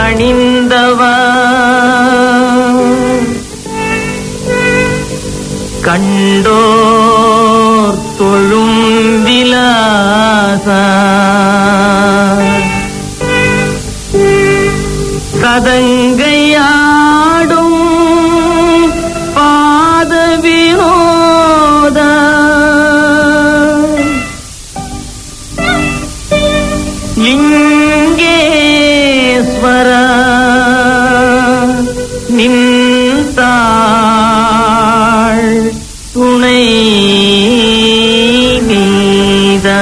பணிந்தவா கண்டோர் தொழும் விலாசா சதங்கையாடும் பாத வினோத லிங்கேஸ்வர நின்றாள் துணை நீதா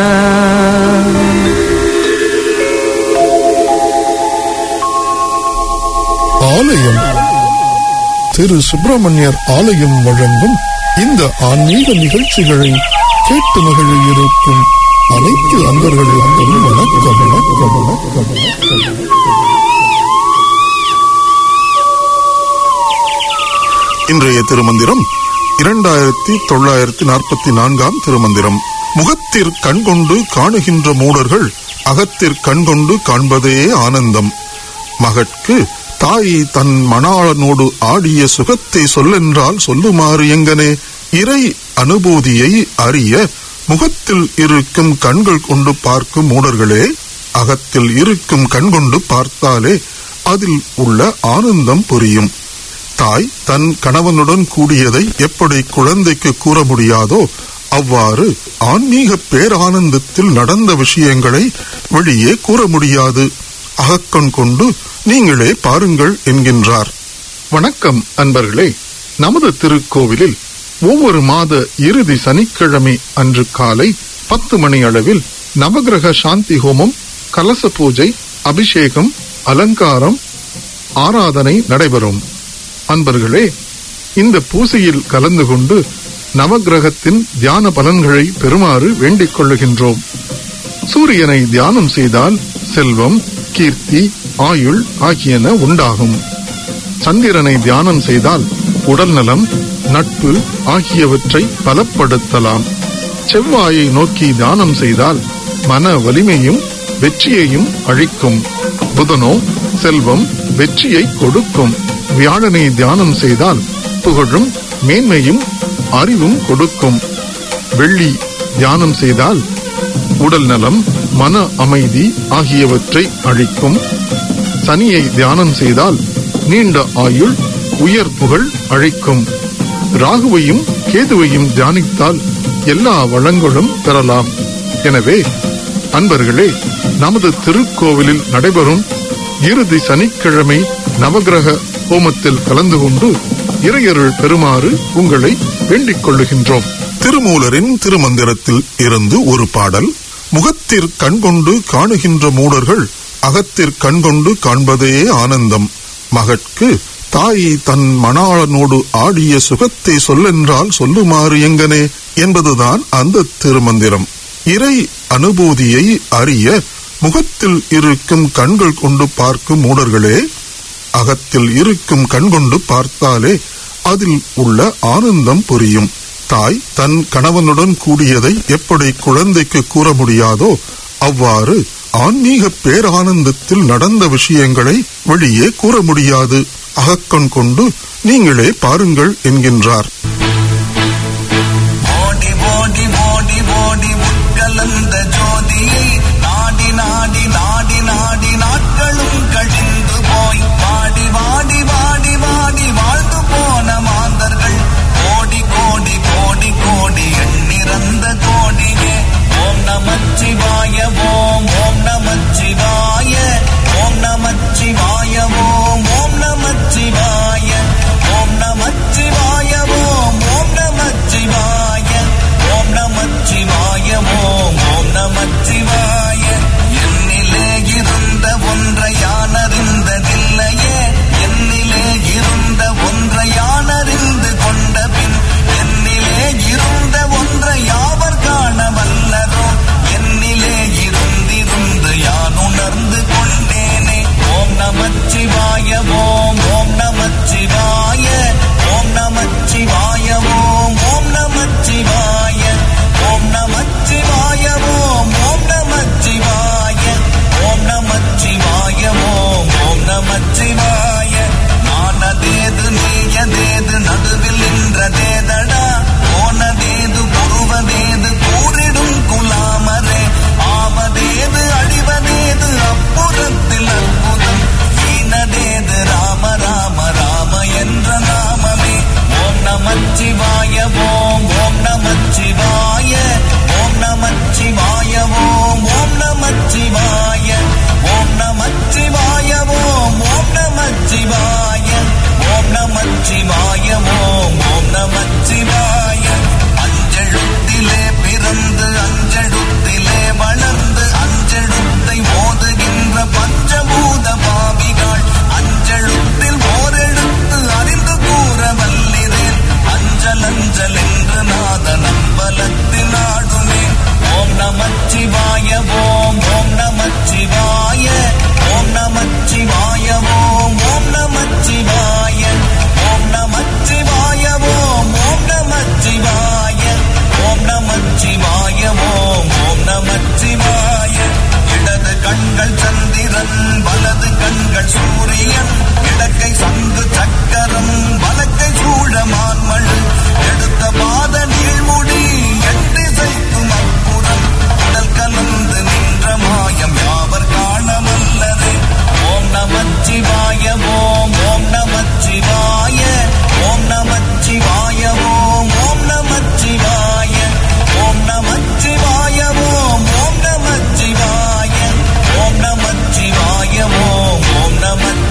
ஆலயம் திரு சுப்பிரமணியர் ஆலயம் வழங்கும் இந்த ஆன்மீக நிகழ்ச்சிகளை கேட்டு மகிழ இருக்கும் அனைத்து அன்பர்களுக்கும் வணக்கம் வணக்கம் வணக்கம் வணக்கம் இன்றைய திருமந்திரம் இரண்டாயிரத்தி தொள்ளாயிரத்தி நாற்பத்தி நான்காம் திருமந்திரம் முகத்திற் கண்கொண்டு காணுகின்ற மூடர்கள் அகத்திற் கண்கொண்டு காண்பதே ஆனந்தம் மகட்கு தாய் தன் மணாளனோடு ஆடிய சுகத்தை சொல்லென்றால் சொல்லுமாறு எங்கனே இறை அனுபூதியை அறிய முகத்தில் இருக்கும் கண்கள் கொண்டு பார்க்கும் மூடர்களே அகத்தில் இருக்கும் கண் கொண்டு பார்த்தாலே அதில் உள்ள ஆனந்தம் புரியும் தாய் தன் கணவனுடன் கூடியதை எப்படி குழந்தைக்கு கூற முடியாதோ அவ்வாறு ஆன்மீக பேரானந்தத்தில் நடந்த விஷயங்களை வெளியே கூற முடியாது அகக்கண் கொண்டு நீங்களே பாருங்கள் என்கின்றார் வணக்கம் அன்பர்களே நமது திருக்கோவிலில் ஒவ்வொரு மாத இறுதி சனிக்கிழமை அன்று காலை பத்து மணி அளவில் நவகிரக சாந்தி ஹோமம் கலச பூஜை அபிஷேகம் அலங்காரம் ஆராதனை நடைபெறும் அன்பர்களே இந்த பூசையில் கலந்து கொண்டு நவகிரகத்தின் தியான பலன்களை பெறுமாறு வேண்டிக் கொள்ளுகின்றோம் சூரியனை தியானம் செய்தால் செல்வம் கீர்த்தி ஆயுள் ஆகியன உண்டாகும் சந்திரனை தியானம் செய்தால் உடல் நலம் நட்பு ஆகியவற்றை பலப்படுத்தலாம் செவ்வாயை நோக்கி தியானம் செய்தால் மன வலிமையும் வெற்றியையும் அழிக்கும் புதனோ செல்வம் வெற்றியை கொடுக்கும் வியாழனை தியானம் செய்தால் புகழும் மேன்மையும் அறிவும் கொடுக்கும் வெள்ளி தியானம் செய்தால் உடல் நலம் மன அமைதி ஆகியவற்றை அழிக்கும் சனியை தியானம் செய்தால் நீண்ட ஆயுள் உயர் புகழ் அழைக்கும் ராகுவையும் கேதுவையும் தியானித்தால் எல்லா வளங்களும் பெறலாம் எனவே அன்பர்களே நமது திருக்கோவிலில் நடைபெறும் இறுதி சனிக்கிழமை நவகிரக ஹோமத்தில் கலந்து கொண்டு இறையருள் பெறுமாறு உங்களை வேண்டிக் கொள்ளுகின்றோம் திருமூலரின் திருமந்திரத்தில் இருந்து ஒரு பாடல் முகத்திற் கண்கொண்டு காணுகின்ற மூடர்கள் அகத்திற் கண்கொண்டு காண்பதே ஆனந்தம் மகட்கு தாய் தன் மணாளனோடு ஆடிய சுகத்தை சொல்லென்றால் சொல்லுமாறு எங்கனே என்பதுதான் அந்த திருமந்திரம் இறை அனுபூதியை அறிய முகத்தில் இருக்கும் கண்கள் கொண்டு பார்க்கும் மூடர்களே அகத்தில் இருக்கும் கண் கொண்டு பார்த்தாலே அதில் உள்ள ஆனந்தம் புரியும் தாய் தன் கணவனுடன் கூடியதை எப்படி குழந்தைக்கு கூற முடியாதோ அவ்வாறு ஆன்மீக பேரானந்தத்தில் நடந்த விஷயங்களை வெளியே கூற முடியாது அகக்கண் கொண்டு நீங்களே பாருங்கள் என்கின்றார் ஓடி ஓடி ஓடி ஓடி உட்கலந்த ஜோதியை நாடி நாடி நாடி நாடி நாட்களும் கழிந்து போய் வாடி வாடி வாடி வாடி வாழ்ந்து போன மாந்தர்கள் கோடி கோடி கோடி கோடி எண்ணிறந்த கோடியே ஓம் நமச்சிவாய ஓம் ஓம் நமச்சிவாய ஓம் நமச்சிவாய ஓம் ஓம் நமச்சிவாய ஓம் நமச்சிவாய ஓம் திங்கள் சூரியன் இடக்கை சங்கு சக்கரம் வலக்கை சூழமான்மள் எடுத்த பாத நீழ்முடி எட்டு சைக்கும் அப்புறம் உடல் கலந்து நின்ற மாயம் யாவர் காணவல்லரே ஓம் நமச்சிவாய ஓம் ஓம் நமச்சிவாய ஓம் நமச்சிவாய ஓம் ஓம் நமச்சிவாய ஓம் நமச்சிவாய ஓம் ஓம் நமச்சிவாய ஓம் நமச்சிவாய ஓம் ஓம் நமச்சிவாய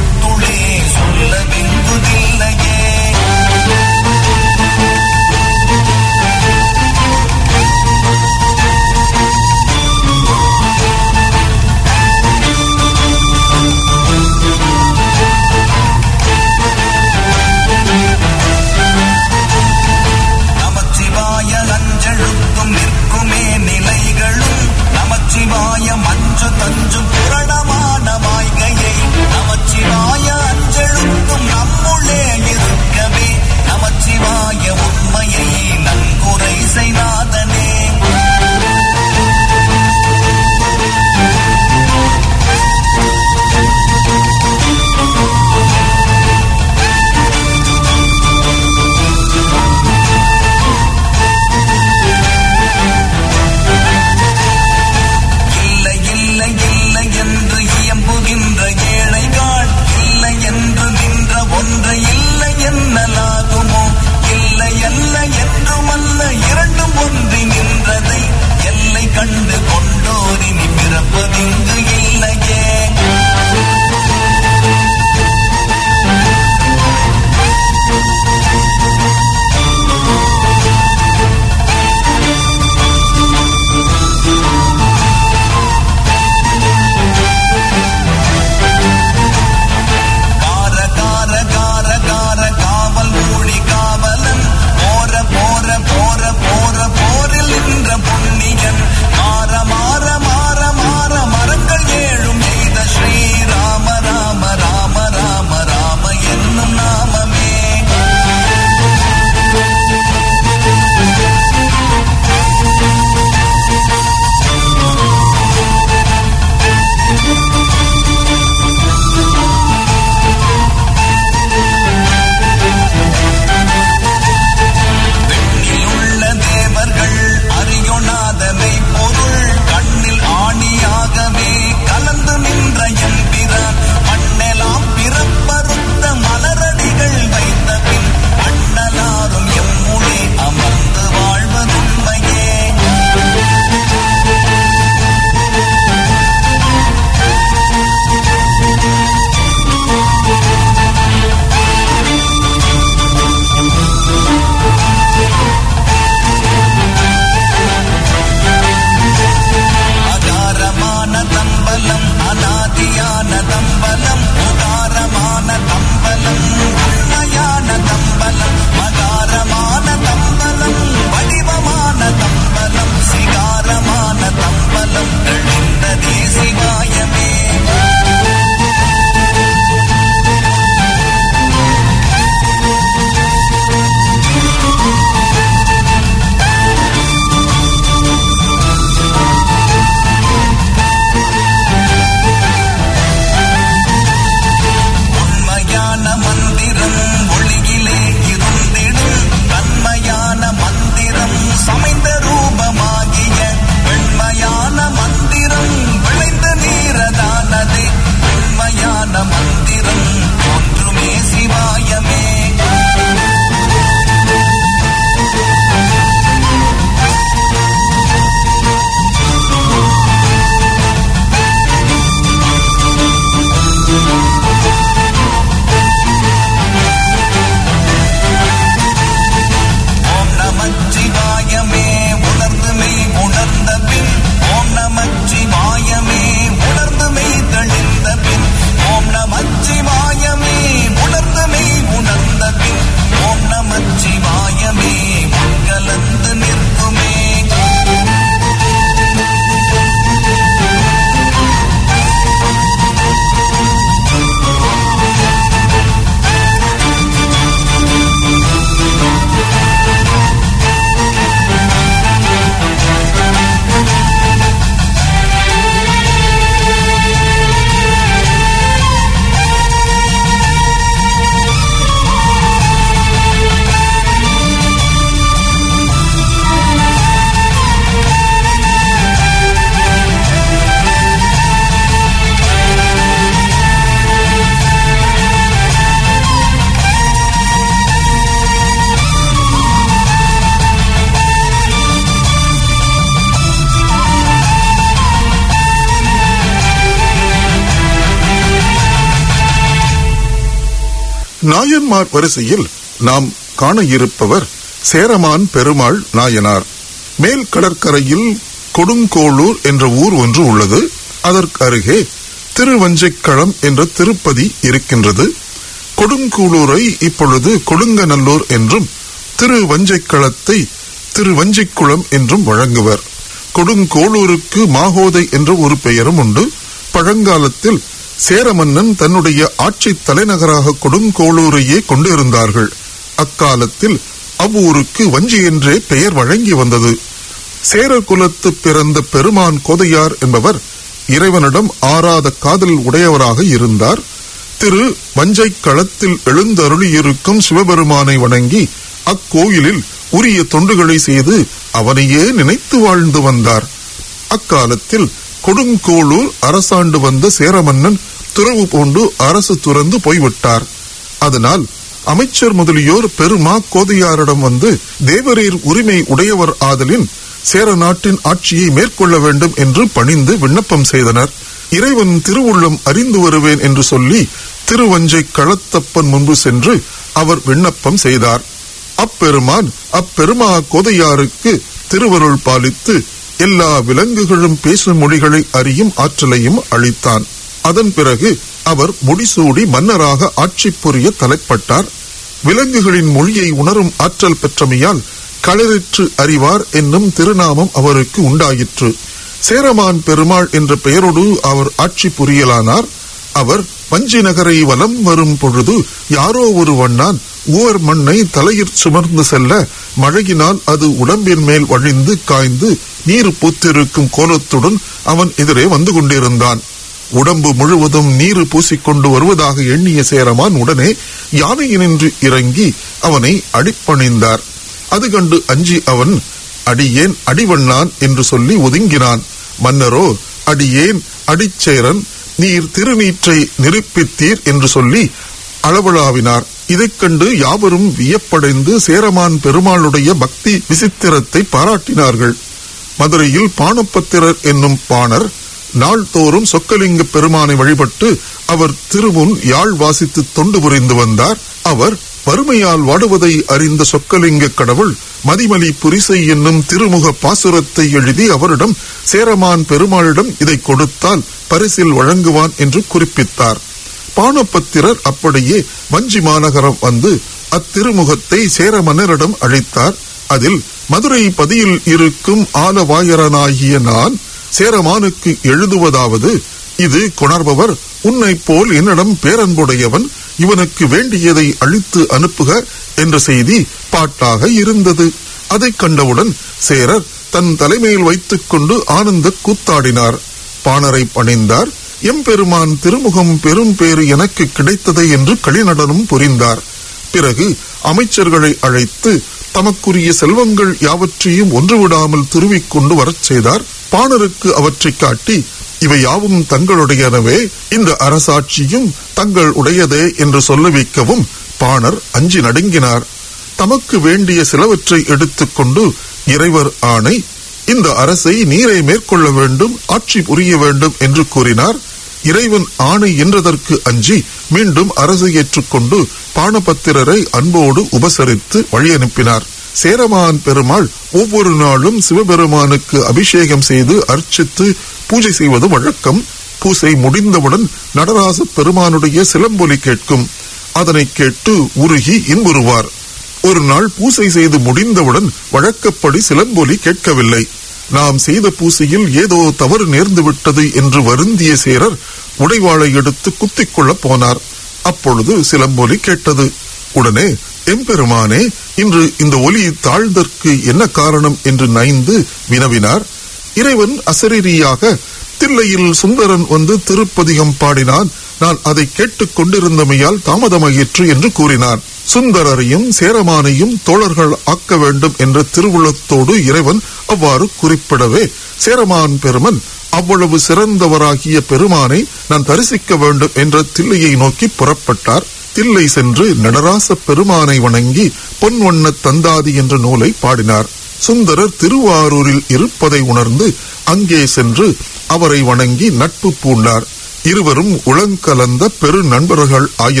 நாயன்மார் வரிசையில் நாம் காண இருப்பவர் சேரமான் பெருமாள் நாயனார் மேல் கடற்கரையில் கொடுங்கோளூர் என்ற ஊர் ஒன்று உள்ளது அதற்கு அருகே திருவஞ்சைக்களம் என்ற திருப்பதி இருக்கின்றது கொடுங்கூளூரை இப்பொழுது கொடுங்கநல்லூர் என்றும் திருவஞ்சைக்களத்தை திருவஞ்சிக்குளம் என்றும் வழங்குவர் கொடுங்கோளூருக்கு மாகோதை என்ற ஒரு பெயரும் உண்டு பழங்காலத்தில் சேர மன்னன் தன்னுடைய ஆட்சி தலைநகராக கொடுங்கோளூரையே கொண்டிருந்தார்கள் அக்காலத்தில் அவ்வூருக்கு வஞ்சி என்றே பெயர் வழங்கி வந்தது சேரர் குலத்து பிறந்த பெருமான் கோதையார் என்பவர் இறைவனிடம் ஆறாத காதல் உடையவராக இருந்தார் திரு வஞ்சை களத்தில் எழுந்தருளியிருக்கும் சிவபெருமானை வணங்கி அக்கோயிலில் உரிய தொண்டுகளை செய்து அவனையே நினைத்து வாழ்ந்து வந்தார் அக்காலத்தில் கொடுங்கோளூர் அரசாண்டு வந்த சேரமன்னன் துறவு பூண்டு அரசு துறந்து போய்விட்டார் அதனால் அமைச்சர் முதலியோர் பெருமா கோதையாரிடம் வந்து தேவரீர் உரிமை உடையவர் ஆதலின் சேர நாட்டின் ஆட்சியை மேற்கொள்ள வேண்டும் என்று பணிந்து விண்ணப்பம் செய்தனர் இறைவன் திருவுள்ளம் அறிந்து வருவேன் என்று சொல்லி திருவஞ்சை களத்தப்பன் முன்பு சென்று அவர் விண்ணப்பம் செய்தார் அப்பெருமான் அப்பெருமா கோதையாருக்கு திருவருள் பாலித்து எல்லா விலங்குகளும் பேசும் மொழிகளை அறியும் ஆற்றலையும் அளித்தான் அதன் பிறகு அவர் முடிசூடி மன்னராக ஆட்சி புரிய தலைப்பட்டார் விலங்குகளின் மொழியை உணரும் ஆற்றல் பெற்றமையால் களரிற்று அறிவார் என்னும் திருநாமம் அவருக்கு உண்டாயிற்று சேரமான் பெருமாள் என்ற பெயரோடு அவர் ஆட்சி புரியலானார் அவர் வஞ்சி நகரை வலம் வரும் பொழுது யாரோ ஒரு வண்ணான் ஊர் மண்ணை தலையிற் சுமர்ந்து செல்ல மழையினால் அது உடம்பின் மேல் வழிந்து காய்ந்து நீர் பூத்திருக்கும் கோலத்துடன் அவன் எதிரே வந்து கொண்டிருந்தான் உடம்பு முழுவதும் நீர் பூசிக்கொண்டு வருவதாக எண்ணிய சேரமான் உடனே யானையினின்று இறங்கி அவனை அடிப்பணிந்தார் அது கண்டு அஞ்சி அவன் அடியேன் அடிவண்ணான் என்று சொல்லி ஒதுங்கினான் மன்னரோ அடியேன் அடிச்சேரன் நீர் திருநீற்றை நிரூபித்தீர் என்று சொல்லி அளவளாவினார் இதைக் கண்டு யாவரும் வியப்படைந்து சேரமான் பெருமாளுடைய பக்தி விசித்திரத்தை பாராட்டினார்கள் மதுரையில் பானப்பத்திரர் என்னும் பாணர் நாள்தோறும் சொக்கலிங்க பெருமானை வழிபட்டு அவர் திருமுன் யாழ் வாசித்து தொண்டு புரிந்து வந்தார் அவர் வறுமையால் வாடுவதை அறிந்த சொக்கலிங்க கடவுள் மதிமலி புரிசை என்னும் திருமுக பாசுரத்தை எழுதி அவரிடம் சேரமான் பெருமாளிடம் இதை கொடுத்தால் பரிசில் வழங்குவான் என்று குறிப்பித்தார் பானப்பத்திரர் அப்படியே வஞ்சி மாநகரம் வந்து அத்திருமுகத்தை சேர மன்னரிடம் அழைத்தார் அதில் மதுரை பதியில் இருக்கும் ஆலவாயரனாகிய நான் சேரமானுக்கு எழுதுவதாவது இது கொணர்பவர் உன்னை போல் என்னிடம் பேரன்புடையவன் இவனுக்கு வேண்டியதை அழித்து அனுப்புக என்ற செய்தி பாட்டாக இருந்தது அதைக் கண்டவுடன் சேரர் தன் தலைமையில் வைத்துக் கொண்டு ஆனந்த கூத்தாடினார் பாணரை பணிந்தார் எம்பெருமான் திருமுகம் பெரும் பேறு எனக்கு கிடைத்ததை என்று களிநடனம் புரிந்தார் பிறகு அமைச்சர்களை அழைத்து தமக்குரிய செல்வங்கள் யாவற்றையும் ஒன்றுவிடாமல் திருவிக் கொண்டு வரச் செய்தார் பாணருக்கு அவற்றை காட்டி இவை யாவும் தங்களுடையனவே இந்த அரசாட்சியும் தங்கள் உடையதே என்று சொல்ல வைக்கவும் பாணர் அஞ்சி நடுங்கினார் தமக்கு வேண்டிய சிலவற்றை எடுத்துக்கொண்டு இறைவர் ஆணை இந்த அரசை நீரை மேற்கொள்ள வேண்டும் ஆட்சி புரிய வேண்டும் என்று கூறினார் இறைவன் ஆணை என்றதற்கு அஞ்சி மீண்டும் அரசை ஏற்றுக்கொண்டு பானபத்திரரை அன்போடு உபசரித்து வழி அனுப்பினார் சேரமான் பெருமாள் ஒவ்வொரு நாளும் சிவபெருமானுக்கு அபிஷேகம் செய்து அர்ச்சித்து பூஜை செய்வது வழக்கம் பூசை முடிந்தவுடன் நடராச பெருமானுடைய சிலம்பொலி கேட்கும் அதனை கேட்டு உருகி இன்புறுவார் ஒரு நாள் பூசை செய்து முடிந்தவுடன் வழக்கப்படி சிலம்பொலி கேட்கவில்லை நாம் செய்த பூசையில் ஏதோ தவறு நேர்ந்து விட்டது என்று வருந்திய சேரர் உடைவாளை எடுத்து குத்திக் கொள்ளப் போனார் அப்பொழுது சிலம்பொலி கேட்டது உடனே எம்பெருமானே இன்று இந்த ஒலி தாழ்தற்கு என்ன காரணம் என்று நைந்து வினவினார் இறைவன் அசரீரியாக தில்லையில் சுந்தரன் வந்து திருப்பதிகம் பாடினான் நான் அதை கேட்டுக் கொண்டிருந்தமையால் தாமதமாயிற்று என்று கூறினான் சுந்தரரையும் சேரமானையும் தோழர்கள் ஆக்க வேண்டும் என்ற திருவுள்ளத்தோடு இறைவன் அவ்வாறு குறிப்பிடவே சேரமான் பெருமன் அவ்வளவு சிறந்தவராகிய பெருமானை நான் தரிசிக்க வேண்டும் என்ற தில்லையை நோக்கி புறப்பட்டார் தில்லை சென்று நடராச பெருமானை வணங்கி பொன்வண்ண தந்தாதி என்ற நூலை பாடினார் சுந்தரர் திருவாரூரில் இருப்பதை உணர்ந்து அங்கே சென்று அவரை வணங்கி நட்பு பூண்டார் இருவரும் உளங்கலந்த பெரு நண்பர்கள் ஆயினர்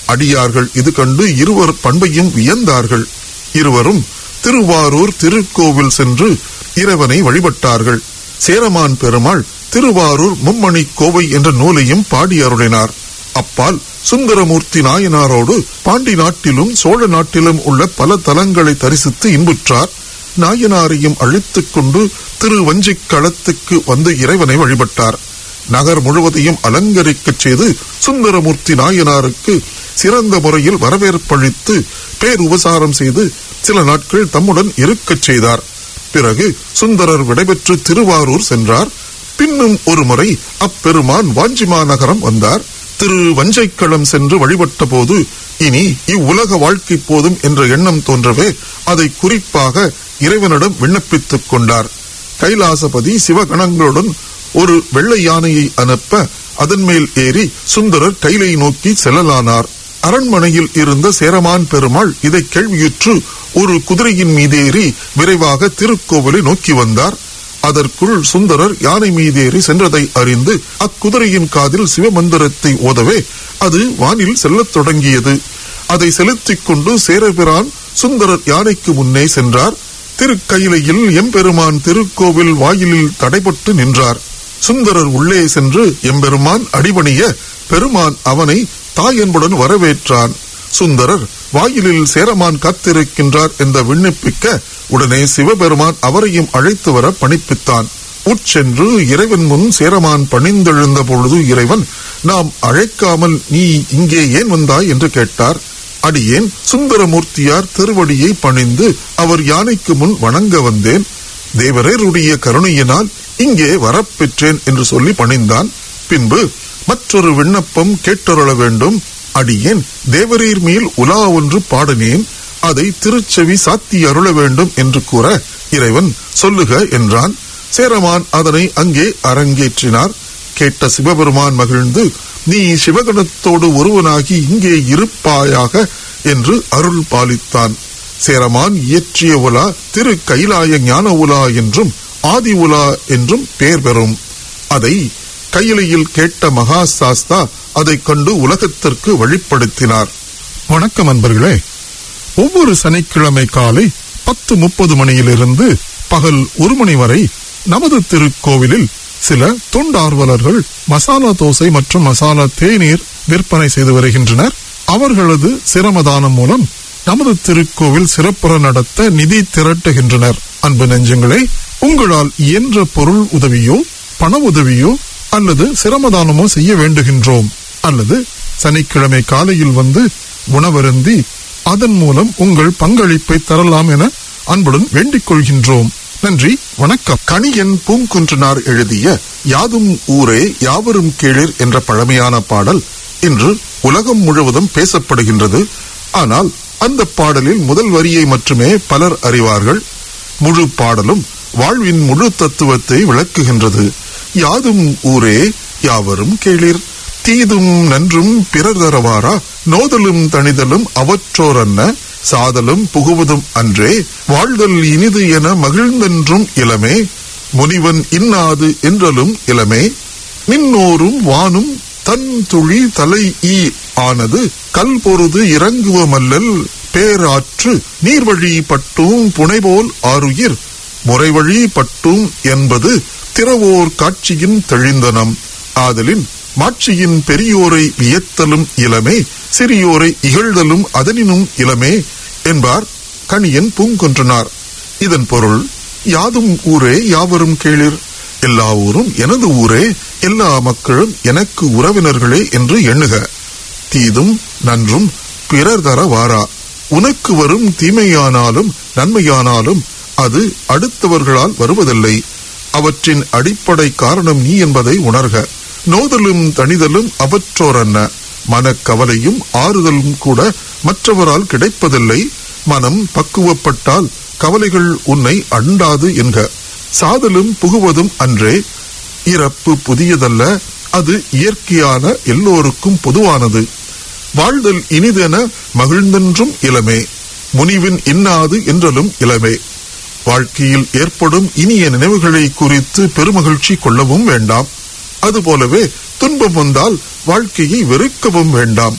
அடியார்கள் இது கண்டு இருவர் பண்பையும் வியந்தார்கள் இருவரும் திருவாரூர் திருக்கோவில் சென்று இறைவனை வழிபட்டார்கள் சேரமான் பெருமாள் திருவாரூர் மும்மணி கோவை என்ற நூலையும் பாடி அருளினார் அப்பால் சுந்தரமூர்த்தி நாயனாரோடு பாண்டி நாட்டிலும் சோழ நாட்டிலும் உள்ள பல தலங்களை தரிசித்து இன்புற்றார் நாயனாரையும் அழைத்துக் கொண்டு திரு வஞ்சிக் களத்துக்கு வந்து இறைவனை வழிபட்டார் நகர் முழுவதையும் அலங்கரிக்கச் செய்து சுந்தரமூர்த்தி நாயனாருக்கு சிறந்த முறையில் வரவேற்பளித்து பேருபசாரம் செய்து சில நாட்கள் தம்முடன் இருக்கச் செய்தார் பிறகு சுந்தரர் விடைபெற்று திருவாரூர் சென்றார் பின்னும் ஒரு முறை அப்பெருமான் வாஞ்சிமா நகரம் வந்தார் திரு வஞ்சைக்களம் சென்று வழிபட்ட போது இனி இவ்வுலக வாழ்க்கை போதும் என்ற எண்ணம் தோன்றவே அதை குறிப்பாக இறைவனிடம் விண்ணப்பித்துக் கொண்டார் கைலாசபதி சிவகணங்களுடன் ஒரு வெள்ளை யானையை அனுப்ப அதன் மேல் ஏறி சுந்தரர் கைலை நோக்கி செல்லலானார் அரண்மனையில் இருந்த சேரமான் பெருமாள் இதை கேள்வியுற்று ஒரு குதிரையின் மீதேறி விரைவாக திருக்கோவிலை நோக்கி வந்தார் அதற்குள் சுந்தரர் யானை மீதேறி சென்றதை அறிந்து அக்குதிரையின் காதில் சிவமந்திரத்தை ஓதவே அது வானில் செல்லத் தொடங்கியது அதை செலுத்திக் கொண்டு சேரபிரான் சுந்தரர் யானைக்கு முன்னே சென்றார் திருக்கயிலையில் எம்பெருமான் திருக்கோவில் வாயிலில் தடைபட்டு நின்றார் சுந்தரர் உள்ளே சென்று எம்பெருமான் அடிபணிய பெருமான் அவனை தாயன்புடன் வரவேற்றான் சுந்தரர் வாயிலில் சேரமான் காத்திருக்கின்றார் என்ற விண்ணப்பிக்க உடனே சிவபெருமான் அவரையும் அழைத்து வர பணிப்பித்தான் உட்சென்று இறைவன் முன் சேரமான் பணிந்தெழுந்த பொழுது இறைவன் நாம் அழைக்காமல் நீ இங்கே ஏன் வந்தாய் என்று கேட்டார் அடியேன் சுந்தரமூர்த்தியார் திருவடியை பணிந்து அவர் யானைக்கு முன் வணங்க வந்தேன் தேவரருடைய கருணையினால் இங்கே வரப்பெற்றேன் என்று சொல்லி பணிந்தான் பின்பு மற்றொரு விண்ணப்பம் கேட்டருள வேண்டும் அடியேன் தேவரீர் மேல் உலா ஒன்று பாடினேன் அதை திருச்செவி சாத்தி அருள வேண்டும் என்று கூற இறைவன் சொல்லுக என்றான் சேரமான் அதனை அங்கே அரங்கேற்றினார் கேட்ட சிவபெருமான் மகிழ்ந்து நீ சிவகணத்தோடு ஒருவனாகி இங்கே இருப்பாயாக என்று அருள் பாலித்தான் சேரமான் இயற்றிய உலா திரு கைலாய ஞான உலா என்றும் ஆதி உலா என்றும் பெயர் பெறும் அதை கையிலையில் கேட்ட மகா சாஸ்தா அதைக் கண்டு உலகத்திற்கு வெளிப்படுத்தினார் வணக்கம் அன்பர்களே ஒவ்வொரு சனிக்கிழமை காலை பத்து முப்பது மணியிலிருந்து பகல் ஒரு மணி வரை நமது திருக்கோவிலில் சில தொண்டார்வலர்கள் மசாலா தோசை மற்றும் மசாலா தேநீர் விற்பனை செய்து வருகின்றனர் அவர்களது சிரமதானம் மூலம் நமது திருக்கோவில் சிறப்புற நடத்த நிதி திரட்டுகின்றனர் அன்பு நெஞ்சங்களே உங்களால் இயன்ற பொருள் உதவியோ பண உதவியோ அல்லது சிரமதானமோ செய்ய வேண்டுகின்றோம் அல்லது சனிக்கிழமை காலையில் வந்து உணவருந்தி அதன் மூலம் உங்கள் பங்களிப்பை தரலாம் என அன்புடன் வேண்டிக் கொள்கின்றோம் நன்றி வணக்கம் கணியன் பூங்குன்றனார் எழுதிய யாதும் ஊரே யாவரும் கீழிர் என்ற பழமையான பாடல் இன்று உலகம் முழுவதும் பேசப்படுகின்றது ஆனால் அந்த பாடலில் முதல் வரியை மட்டுமே பலர் அறிவார்கள் முழு பாடலும் வாழ்வின் முழு தத்துவத்தை விளக்குகின்றது யாதும் ஊரே யாவரும் கேளிர் தீதும் நன்றும் பிறர் தரவாரா நோதலும் தணிதலும் அவற்றோர் அன்ன சாதலும் புகுவதும் அன்றே வாழ்தல் இனிது என மகிழ்ந்தென்றும் இளமே முனிவன் இன்னாது என்றலும் இளமே நின்னோரும் வானும் தன் துளி தலை ஈ ஆனது கல் பொருது இறங்குவமல்லல் பேராற்று நீர்வழி பட்டும் புனைபோல் ஆருயிர் முறைவழி பட்டும் என்பது திறவோர் காட்சியின் தெளிந்தனம் ஆதலின் மாட்சியின் பெரியோரை வியத்தலும் இளமே சிறியோரை இகழ்தலும் அதனினும் இளமே என்பார் கணியன் பூங்கொன்றனார் இதன் பொருள் யாதும் ஊரே யாவரும் கேளிர் எல்லா ஊரும் எனது ஊரே எல்லா மக்களும் எனக்கு உறவினர்களே என்று எண்ணுக தீதும் நன்றும் பிறர் தர வாரா உனக்கு வரும் தீமையானாலும் நன்மையானாலும் அது அடுத்தவர்களால் வருவதில்லை அவற்றின் அடிப்படை காரணம் நீ என்பதை உணர்க நோதலும் தணிதலும் அவற்றோரன்ன மனக்கவலையும் ஆறுதலும் கூட மற்றவரால் கிடைப்பதில்லை மனம் பக்குவப்பட்டால் கவலைகள் உன்னை அண்டாது என்க சாதலும் புகுவதும் அன்றே இறப்பு புதியதல்ல அது இயற்கையான எல்லோருக்கும் பொதுவானது வாழ்தல் இனிதென மகிழ்ந்தென்றும் இளமே முனிவின் இன்னாது என்றலும் இளமே வாழ்க்கையில் ஏற்படும் இனிய நினைவுகளை குறித்து பெருமகிழ்ச்சி கொள்ளவும் வேண்டாம் அதுபோலவே துன்பம் வந்தால் வாழ்க்கையை வெறுக்கவும் வேண்டாம்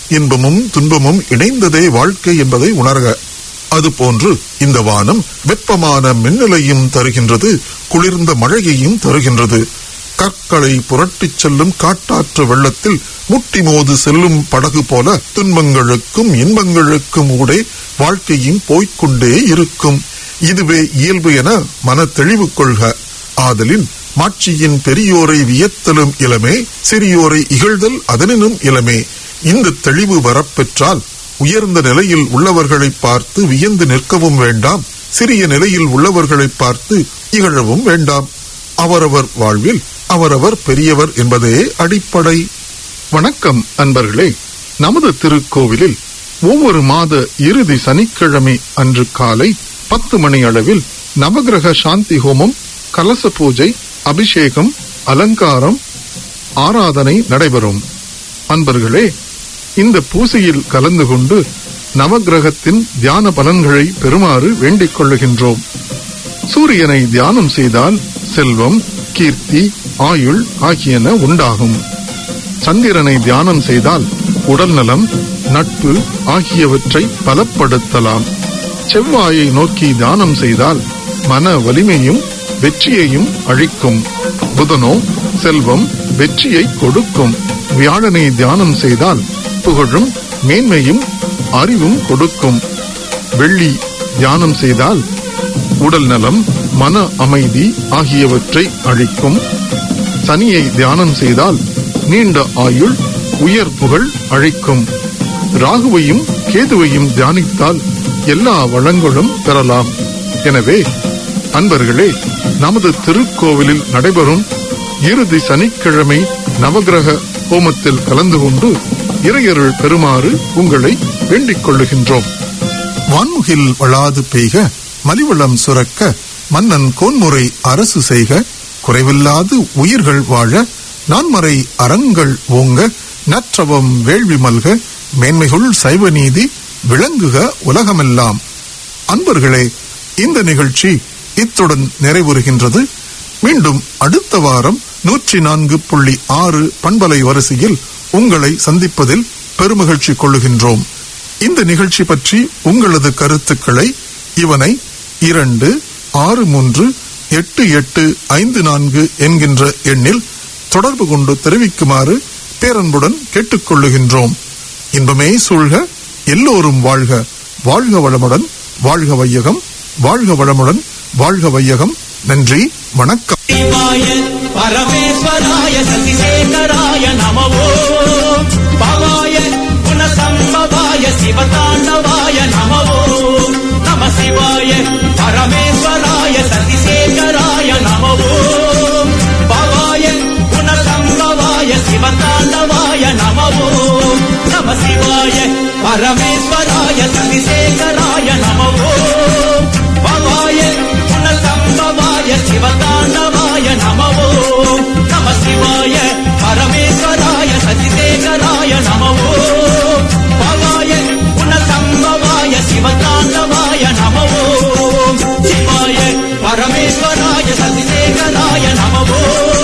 இன்பமும் துன்பமும் இணைந்ததே வாழ்க்கை என்பதை உணர்க அதுபோன்று இந்த வானம் வெப்பமான மின்னலையும் தருகின்றது குளிர்ந்த மழையையும் தருகின்றது கற்களை புரட்டிச் செல்லும் காட்டாற்று வெள்ளத்தில் முட்டி மோது செல்லும் படகு போல துன்பங்களுக்கும் இன்பங்களுக்கும் ஊடே வாழ்க்கையும் போய்க்கொண்டே இருக்கும் இதுவே இயல்பு என மன தெளிவு கொள்க ஆதலின் மாட்சியின் பெரியோரை வியத்தலும் இளமே சிறியோரை இகழ்தல் அதனினும் இளமே இந்த தெளிவு வரப்பெற்றால் உயர்ந்த நிலையில் உள்ளவர்களை பார்த்து வியந்து நிற்கவும் வேண்டாம் சிறிய நிலையில் உள்ளவர்களை பார்த்து இகழவும் வேண்டாம் அவரவர் வாழ்வில் அவரவர் பெரியவர் என்பதே அடிப்படை வணக்கம் அன்பர்களே நமது திருக்கோவிலில் ஒவ்வொரு மாத இறுதி சனிக்கிழமை அன்று காலை பத்து மணி அளவில் நவகிரக சாந்தி ஹோமம் கலச பூஜை அபிஷேகம் அலங்காரம் ஆராதனை நடைபெறும் அன்பர்களே இந்த பூசையில் கலந்து கொண்டு நவகிரகத்தின் தியான பலன்களை பெறுமாறு வேண்டிக் கொள்ளுகின்றோம் சூரியனை தியானம் செய்தால் செல்வம் கீர்த்தி ஆயுள் ஆகியன உண்டாகும் சந்திரனை தியானம் செய்தால் உடல்நலம் நட்பு ஆகியவற்றை பலப்படுத்தலாம் செவ்வாயை நோக்கி தியானம் செய்தால் மன வலிமையும் வெற்றியையும் அழிக்கும் புதனோ செல்வம் வெற்றியை கொடுக்கும் வியாழனை தியானம் செய்தால் புகழும் மேன்மையும் அறிவும் கொடுக்கும் வெள்ளி தியானம் செய்தால் உடல் நலம் மன அமைதி ஆகியவற்றை அழிக்கும் சனியை தியானம் செய்தால் நீண்ட ஆயுள் உயர் புகழ் அழிக்கும் ராகுவையும் கேதுவையும் தியானித்தால் எல்லா வளங்களும் பெறலாம் எனவே அன்பர்களே நமது திருக்கோவிலில் நடைபெறும் இறுதி சனிக்கிழமை நவகிரக ஹோமத்தில் கலந்து கொண்டு இறையருள் பெறுமாறு உங்களை வேண்டிக் கொள்ளுகின்றோம் வான்முகில் வளாது பெய்க மலிவளம் சுரக்க மன்னன் கோன்முறை அரசு செய்க குறைவில்லாது உயிர்கள் வாழ நான்மறை அறங்கள் ஓங்க நற்றவம் வேள்வி மல்க மேன்மைகுள் சைவ நீதி விளங்குக உலகமெல்லாம் அன்பர்களே இந்த நிகழ்ச்சி இத்துடன் நிறைவுறுகின்றது மீண்டும் அடுத்த வாரம் நூற்றி நான்கு புள்ளி ஆறு பண்பலை வரிசையில் உங்களை சந்திப்பதில் பெருமகிழ்ச்சி கொள்ளுகின்றோம் இந்த நிகழ்ச்சி பற்றி உங்களது கருத்துக்களை இவனை இரண்டு ஆறு மூன்று எட்டு எட்டு ஐந்து நான்கு என்கின்ற எண்ணில் தொடர்பு கொண்டு தெரிவிக்குமாறு பேரன்புடன் கேட்டுக்கொள்ளுகின்றோம் இன்பமே சூழ்க எல்லோரும் வாழ்க வாழ்க வளமுடன் வாழ்க வையகம் வாழ்க வளமுடன் வாழ்க வையகம் நன்றி வணக்கம் शिवाय परमेश्वराय सतिशेखराय नमवो भवाय गुणसम्भवाय शिवताण्डवाय नमवो नम शिवाय परमेश्वराय सतिशेखराय